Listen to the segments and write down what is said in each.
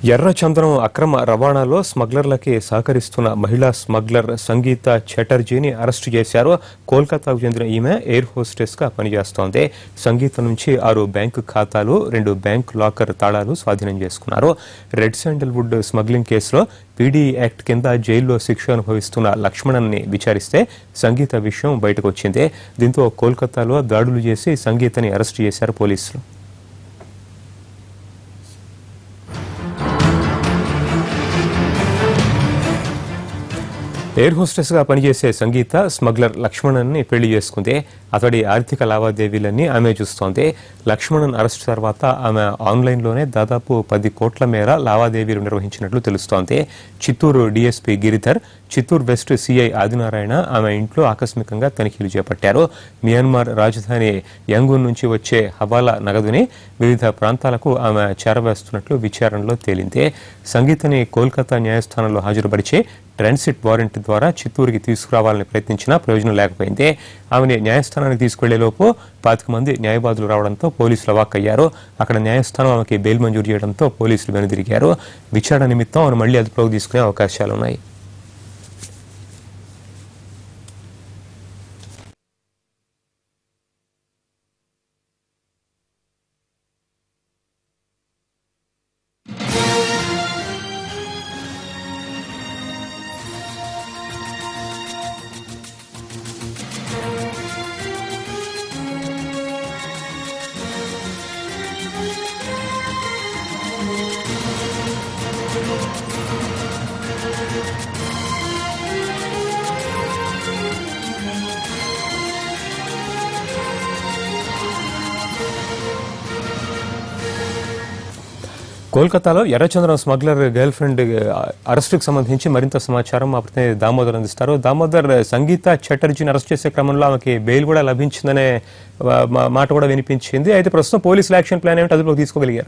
ఎర్ర చందనం అక్రమ రవాణాలో స్మగ్లర్లకి సహకరిస్తున్న మహిళా స్మగ్లర్ సంగీత చటర్జీని అరెస్టు చేశారు కోల్కతాకు చెందిన ఈమె ఎయిర్ హోస్టెస్ గా పనిచేస్తోంది సంగీత నుంచి ఆరు బ్యాంకు ఖాతాలు రెండు బ్యాంక్ లాకర్ తాళాలు స్వాధీనం చేసుకున్నారు రెడ్ శాండల్వుడ్ స్మగ్లింగ్ కేసులో పీడీ యాక్ట్ కింద జైల్లో శిక్ష అనుభవిస్తున్న లక్ష్మణన్ని విచారిస్తే సంగీత విషయం బయటకు వచ్చింది దీంతో కోల్కతాలో దాడులు చేసి సంగీతని అరెస్టు చేశారు పోలీసులు ఎయిర్ హోస్టెస్ గా పనిచేసే సంగీత స్మగ్లర్ లక్ష్మణన్ని పెళ్లి చేసుకుంది అతడి ఆర్థిక లావాదేవీలన్నీ ఆమె చూస్తోంది లక్ష్మణన్ అరెస్ట్ తర్వాత ఆమె ఆన్లైన్లోనే దాదాపు పది కోట్ల మేర లావాదేవీలు నిర్వహించినట్లు తెలుస్తోంది Chittoor DSP Giridhar Chittoor west CI Adinarayana ఆమె ఇంట్లో ఆకస్మికంగా తనిఖీలు చేపట్టారు మియాన్మార్ రాజధాని యంగూన్ నుంచి వచ్చే హవాలా నగదుని వివిధ ప్రాంతాలకు ఆమె చేరవేస్తున్నట్లు విచారణలో తేలింది సంగీతని కోల్కతా న్యాయస్థానంలో హాజరుపరిచి ట్రాన్సిట్ వారెంట్ ద్వారా చిత్తూరుకి తీసుకురావాలని ప్రయత్నించినా ప్రయోజనం లేకపోయింది ఆమెని న్యాయస్థానానికి తీసుకెళ్లేలోపు పాతిక మంది న్యాయవాదులు రావడంతో పోలీసులు అవాక్కయ్యారు అక్కడ న్యాయస్థానం ఆమెకి బెయిల్ మంజూరు చేయడంతో పోలీసులు వెనుదిరిగారు విచారణ నిమిత్తం ఆమెను మళ్లీ అదుపులోకి తీసుకునే అవకాశాలున్నాయి కోల్కతాలో ఎర్రచంద్రం స్మగ్లర్ గర్ల్ ఫ్రెండ్ అరెస్టుకు సంబంధించి మరింత సమాచారం మా ప్రతినిధి దామోదర్ అందిస్తారు దామోదర్ సంగీత చటర్జీని అరెస్ట్ చేసే క్రమంలో ఆమెకి బెయిల్ కూడా లభించిందనే ఆ, మా- మాట కూడా వినిపించింది అయితే ప్రస్తుతం పోలీసుల యాక్షన్ ప్లాన్ ఏమిటి అదుపులోకి తీసుకోగలిగారు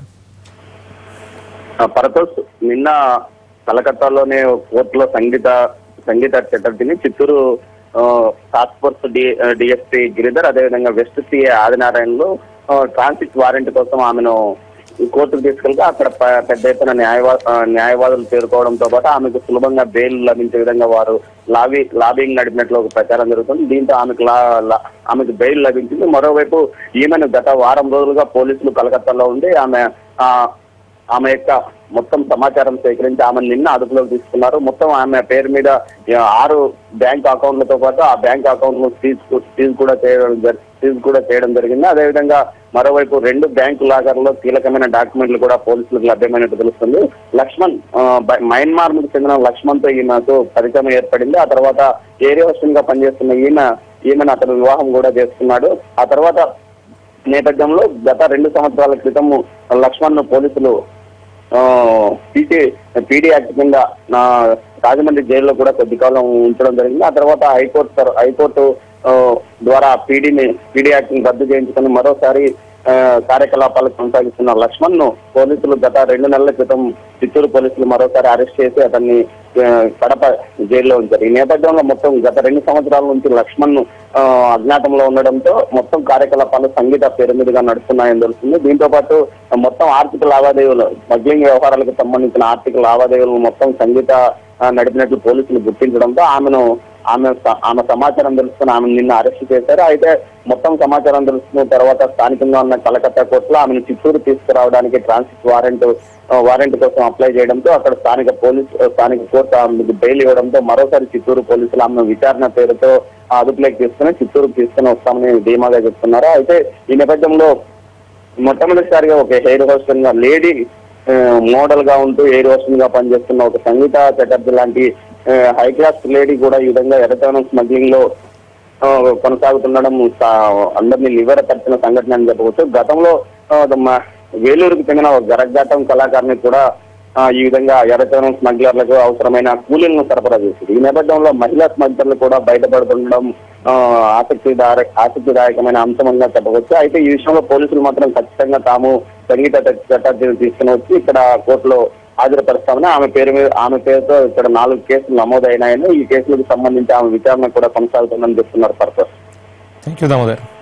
పరతోష్ నిన్న కలకత్తాలోనే కోర్టులో సంగీత సంగీత చటర్జీని చిత్తూరు ఆ, task force D DSP Giridhar అదేవిధంగా వెస్ట్ సిఏ ఆదినారాయణలో ఆ, ట్రాన్సిట్ వారెంట్ కోసం ఆమెను కోర్టుకు తీసుకెళ్తే అక్కడ ప- పెద్ద ఎత్తున న్యాయవా ఆ, న్యాయవాదులు చేరుకోవడంతో పాటు ఆమెకు సులభంగా బెయిల్ లభించే విధంగా వారు లాబీ లాబింగ్ నడిపినట్లు ఒక ప్రచారం జరుగుతుంది దీంతో ఆమెకు లా- లా- ఆమెకు బెయిల్ లభించింది మరోవైపు ఈమెను గత వారం రోజులుగా పోలీసులు కలకత్తాలో ఉండి ఆమె ఆ, ఆమె యొక్క మొత్తం సమాచారం సేకరించి ఆమె నిన్న అదుపులోకి తీసుకున్నారు మొత్తం ఆమె పేరు మీద ఆ, ఆరు బ్యాంక్ అకౌంట్లతో పాటు ఆ బ్యాంక్ అకౌంట్ ను సీజ్ సీజ్ కూడా చేయడం జరి- సీజ్ కూడా చేయడం జరిగింది అదేవిధంగా మరోవైపు రెండు బ్యాంకు లాగర్లో కీలకమైన డాక్యుమెంట్లు కూడా పోలీసులకు లభ్యమైనట్టు తెలుస్తుంది లక్ష్మణ్ ఆ, బ- మయన్మార్ కు చెందిన లక్ష్మణ్ తో ఈమెకు పరిచయం ఏర్పడింది ఆ తర్వాత ఏరియా హోస్టల్ గా పనిచేస్తున్న ఈమె ఈమెను అతను వివాహం కూడా చేసుకున్నాడు ఆ తర్వాత నేపథ్యంలో గత రెండు సంవత్సరాల క్రితం లక్ష్మణ్ ను పోలీసులు పీటీ పీడీ యాక్ట్ కింద నా రాజమండ్రి జైల్లో కూడా కొద్ది కాలం ఉంచడం జరిగింది ఆ తర్వాత హైకోర్టు తర- హైకోర్టు ఆ, ద్వారా పీడీని పీడీ యాక్ట్ ని రద్దు చేయించుకొని మరోసారి ఆ, కార్యకలాపాలు కొనసాగిస్తున్న లక్ష్మణ్ ను పోలీసులు గత రెండు నెలల క్రితం చిత్తూరు పోలీసులు మరోసారి అరెస్ట్ చేసి అతన్ని ఆ, కడప జైల్లో ఉంచారు ఈ నేపథ్యంలో మొత్తం గత రెండు సంవత్సరాల నుంచి లక్ష్మణ్ ను ఆ, అజ్ఞాతంలో ఉండడంతో మొత్తం కార్యకలాపాలు సంగీత పేరు మీదుగా నడుస్తున్నాయని తెలుస్తుంది దీంతో పాటు మొత్తం ఆర్థిక లావాదేవీలు స్మగ్లింగ్ వ్యవహారాలకు సంబంధించిన ఆర్థిక లావాదేవీలు మొత్తం సంగీత ఆ, నడిపినట్లు పోలీసులు గుర్తించడంతో ఆమెను ఆమె స- ఆమె సమాచారం తెలుసుకుని ఆమెను నిన్న అరెస్ట్ చేశారు అయితే మొత్తం సమాచారం తెలుసుకున్న తర్వాత స్థానికంగా ఉన్న కలకత్తా కోర్టులో ఆమెను చిత్తూరు తీసుకురావడానికి ట్రాన్సిట్ వారెంట్ ఆ, వారెంట్ కోసం అప్లై చేయడంతో అక్కడ స్థానిక పోలీస్ ఆ, స్థానిక కోర్టు ఆమెకు బెయిల్ ఇవ్వడంతో మరోసారి చిత్తూరు పోలీసులు ఆమెను విచారణ పేరుతో ఆ అదుపులోకి తీసుకుని చిత్తూరుకు తీసుకుని వస్తామని ధీమాగా చెప్తున్నారు అయితే ఈ నేపథ్యంలో మొట్టమొదటిసారిగా ఒక హెయిర్ హోస్టల్ గా లేడీ మోడల్ గా ఉంటూ ఎయిర్ హోస్టల్ గా పనిచేస్తున్న ఒక సంగీత చటర్జీ లాంటి హై క్లాస్ లేడీ కూడా ఈ విధంగా ఎర్రచనం స్మగ్లింగ్ లో ఆ, కొనసాగుతుండడం సా- అందరినీ లివర్ తట్టిన సంఘటన అని చెప్పవచ్చు గతంలో ఆ, మ- వేలూరుకు చెందిన ఒక గరగ్గాటం కళాకారుని కూడా ఆ, ఈ విధంగా ఎర్రచనం స్మగ్లర్లకు అవసరమైన కూలీలను సరఫరా చేసింది ఈ నేపథ్యంలో మహిళా స్మగ్లర్లు కూడా బయటపడుతుండడం ఆ, ఆసక్తిదాయ ఆసక్తిదాయకమైన అంశంగా చెప్పవచ్చు అయితే ఈ విషయంలో పోలీసులు మాత్రం ఖచ్చితంగా తాము సంగీత చట్టాన్ని తీసుకుని వచ్చి ఇక్కడ కోర్టులో హాజరుపరుస్తామని ఆమె పేరు మీద ఆమె పేరుతో ఇక్కడ నాలుగు కేసులు నమోదైనాయని ఈ కేసులకు సంబంధించి ఆమె విచారణ కూడా కొనసాగుతుందని చెప్తున్నారు పర్పస్ థ్యాంక్ యూ దామోదర్